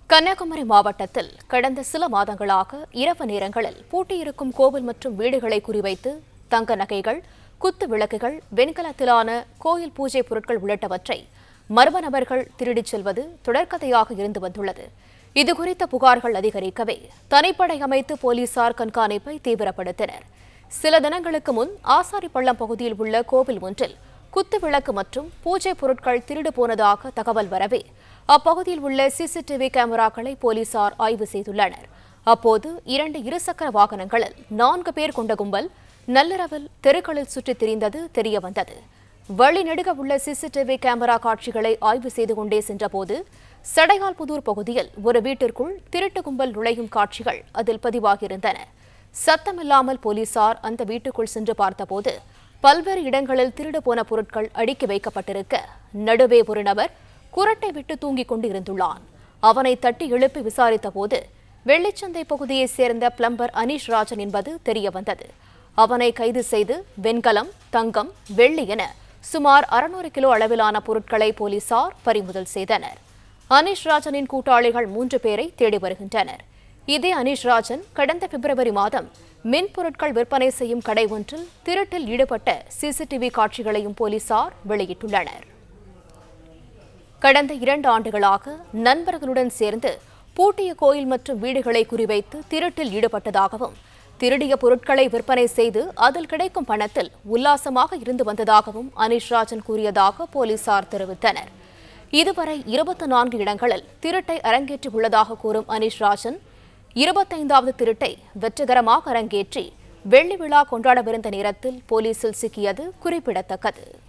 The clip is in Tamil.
கன்னியாகுமரி மாவட்டத்தில் கடந்த சில மாதங்களாக இரவு நேரங்களில் பூட்டியிருக்கும் கோவில் மற்றும் வீடுகளை குறிவைத்து தங்க நகைகள் குத்து விளக்குகள் வெண்கலத்திலான கோயில் பூஜை பொருட்கள் உள்ளிட்டவற்றை மர்ம நபர்கள் திருடிச் செல்வது தொடர்கதையாக இருந்து வந்துள்ளது இதுகுறித்த புகார்கள் அதிகரிக்கவே தனிப்படை அமைத்து போலீசார் கண்காணிப்பை தீவிரப்படுத்தினர் சில தினங்களுக்கு முன் ஆசாரிப்பள்ளம் பகுதியில் உள்ள கோவில் ஒன்றில் குத்து விளக்கு மற்றும் பூஜை பொருட்கள் திருடு போனதாக தகவல் வரவே அப்பகுதியில் உள்ள சிசிடிவி கேமராக்களை போலீசார் ஆய்வு செய்துள்ளனர் அப்போது இரண்டு இருசக்கர வாகனங்களில் நான்கு பேர் கொண்ட கும்பல் நள்ளிரவில் தெருக்களில் சுற்றித் திரிந்தது தெரியவந்தது வழிநெடுக உள்ள சிசிடிவி கேமரா காட்சிகளை ஆய்வு செய்து கொண்டே சென்றபோது சடையால்புதூர் பகுதியில் ஒரு வீட்டிற்குள் திருட்டு கும்பல் நுழையும் காட்சிகள் அதில் பதிவாகியிருந்தன சத்தமில்லாமல் போலீசார் அந்த வீட்டுக்குள் சென்று பார்த்தபோது பல்வேறு இடங்களில் திருடு போன பொருட்கள் அடுக்கி வைக்கப்பட்டிருக்க நடுவே ஒரு நபர் குரட்டை விட்டு தூங்கிக் கொண்டு இருந்துள்ளான் அவனை தட்டி எழுப்பி விசாரித்தபோது வெள்ளிச்சந்தை பகுதியைச் சேர்ந்த பிளம்பர் அனீஷ் ராஜன் என்பது தெரியவந்தது அவனை கைது செய்து வெண்கலம் தங்கம் வெள்ளி என சுமார் அறுநூறு கிலோ அளவிலான பொருட்களை போலீசார் பறிமுதல் செய்தனர் அனீஷ் ராஜனின் கூட்டாளிகள் மூன்று பேரை தேடி வருகின்றனர் இதே அனீஷ் ராஜன் கடந்த பிப்ரவரி மாதம் மின் பொருட்கள் விற்பனை செய்யும் கடை ஒன்றில் திருட்டில் ஈடுபட்ட சிசிடிவி காட்சிகளையும் போலீசார் வெளியிட்டுள்ளனர் கடந்த இரண்டு ஆண்டுகளாக நண்பர்களுடன் சேர்ந்து பூட்டிய கோயில் மற்றும் வீடுகளை குறிவைத்து திருட்டில் ஈடுபட்டதாகவும் திருடிய பொருட்களை விற்பனை செய்து அதில் கிடைக்கும் பணத்தில் உல்லாசமாக இருந்து வந்ததாகவும் அனீஷ் ராஜன் கூறியதாக போலீசார் தெரிவித்தனர் இதுவரை இருபத்தி நான்கு இடங்களில் திருட்டை அரங்கேற்றி உள்ளதாக கூறும் அனீஷ் ராஜன் இருபத்தைந்தாவது திருட்டை வெற்றிகரமாக அரங்கேற்றி வெள்ளி விழா கொண்டாடவிருந்த நேரத்தில் போலீசில் சிக்கியது குறிப்பிடத்தக்கது